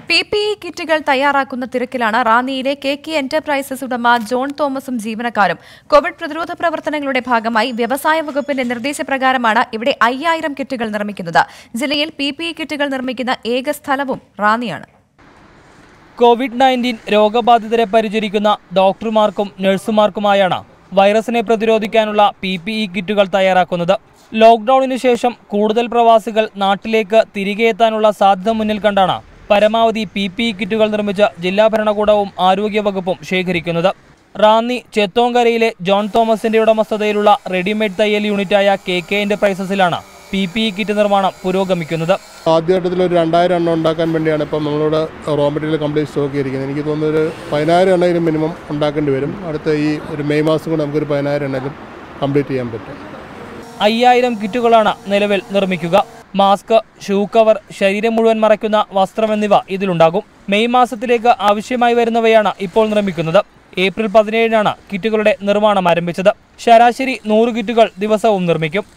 P P E കിറ്റുകൾ തയ്യാറാക്കുന്ന തിരക്കിലാണ് റാന്നിയിലെ കെ കെ എന്റർപ്രൈസസ് ഉടമ ജോൺ തോമസും ജീവനക്കാരും കോവിഡ് പ്രതിരോധ പ്രവർത്തനങ്ങളുടെ ഭാഗമായി വ്യവസായ വകുപ്പിന്റെ നിർദ്ദേശപ്രകാരമാണ് ഇവിടെ അയ്യായിരം കിറ്റുകൾ നിർമ്മിക്കുന്നത് ജില്ലയിൽ പി പി ഇ കിറ്റുകൾ നിർമ്മിക്കുന്ന ഏക സ്ഥലവും റാന്നിയാണ് കോവിഡ് നയൻറ്റീൻ രോഗബാധിതരെ പരിചരിക്കുന്ന ഡോക്ടർമാർക്കും നഴ്സുമാർക്കുമായാണ് വൈറസിനെ പ്രതിരോധിക്കാനുള്ള പി പി ഇ കിറ്റുകൾ തയ്യാറാക്കുന്നത് ലോക്ക്ഡൌണിന് ശേഷം കൂടുതൽ പ്രവാസികൾ നാട്ടിലേക്ക് തിരികെ എത്താനുള്ള സാധ്യത മുന്നിൽ കണ്ടാണ് പരമാവധി പി പി ഇ കിറ്റുകൾ നിർമ്മിച്ച് ജില്ലാ ഭരണകൂടവും ആരോഗ്യവകുപ്പും ശേഖരിക്കുന്നത് റാന്നി ചെത്തോങ്കരയിലെ ജോൺ തോമസിന്റെ ഉടമസ്ഥതയിലുള്ള റെഡിമെയ്ഡ് തയ്യൽ യൂണിറ്റായ കെ കെ എന്റർപ്രൈസസിലാണ് പി പി ഇ കിറ്റ് നിർമ്മാണം പുരോഗമിക്കുന്നത് ആദ്യഘട്ടത്തിൽ ഒരു രണ്ടായിരം എണ്ണം ഉണ്ടാക്കാൻ വേണ്ടിയാണ് ഇപ്പം നമ്മളോട് റോ മെറ്റീരിയൽ കംപ്ലീറ്റ് സ്റ്റോക്ക് ചെയ്തിരിക്കുന്നത് എനിക്ക് തോന്നുന്നു ഒരു പതിനായിരം എണ്ണെങ്കിലും മിനിമം ഉണ്ടാക്കേണ്ടി വരും അടുത്ത ഈ ഒരു മെയ് മാസം കൊണ്ട് നമുക്കൊരു പതിനായിരം എണ്ണെങ്കിലും കംപ്ലീറ്റ് ചെയ്യാൻ പറ്റും അയ്യായിരം കിറ്റുകളാണ് നിലവിൽ നിർമ്മിക്കുക മാസ്ക് ഷൂ കവർ ശരീരം മുഴുവൻ മറയ്ക്കുന്ന വസ്ത്രം എന്നിവ ഇതിലുണ്ടാകും മെയ് മാസത്തിലേക്ക് ആവശ്യമായി വരുന്നവയാണ് ഇപ്പോൾ നിർമ്മിക്കുന്നത് ഏപ്രിൽ പതിനേഴിനാണ് കിറ്റുകളുടെ നിർമ്മാണം ആരംഭിച്ചത് ശരാശരി നൂറ് കിറ്റുകൾ ദിവസവും നിർമ്മിക്കും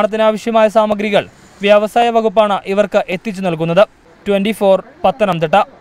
നിർമ്മാണത്തിനാവശ്യമായ സാമഗ്രികൾ വ്യവസായ വകുപ്പാണ് ഇവർക്ക് എത്തിച്ചു നൽകുന്നത് ട്വന്റി പത്തനംതിട്ട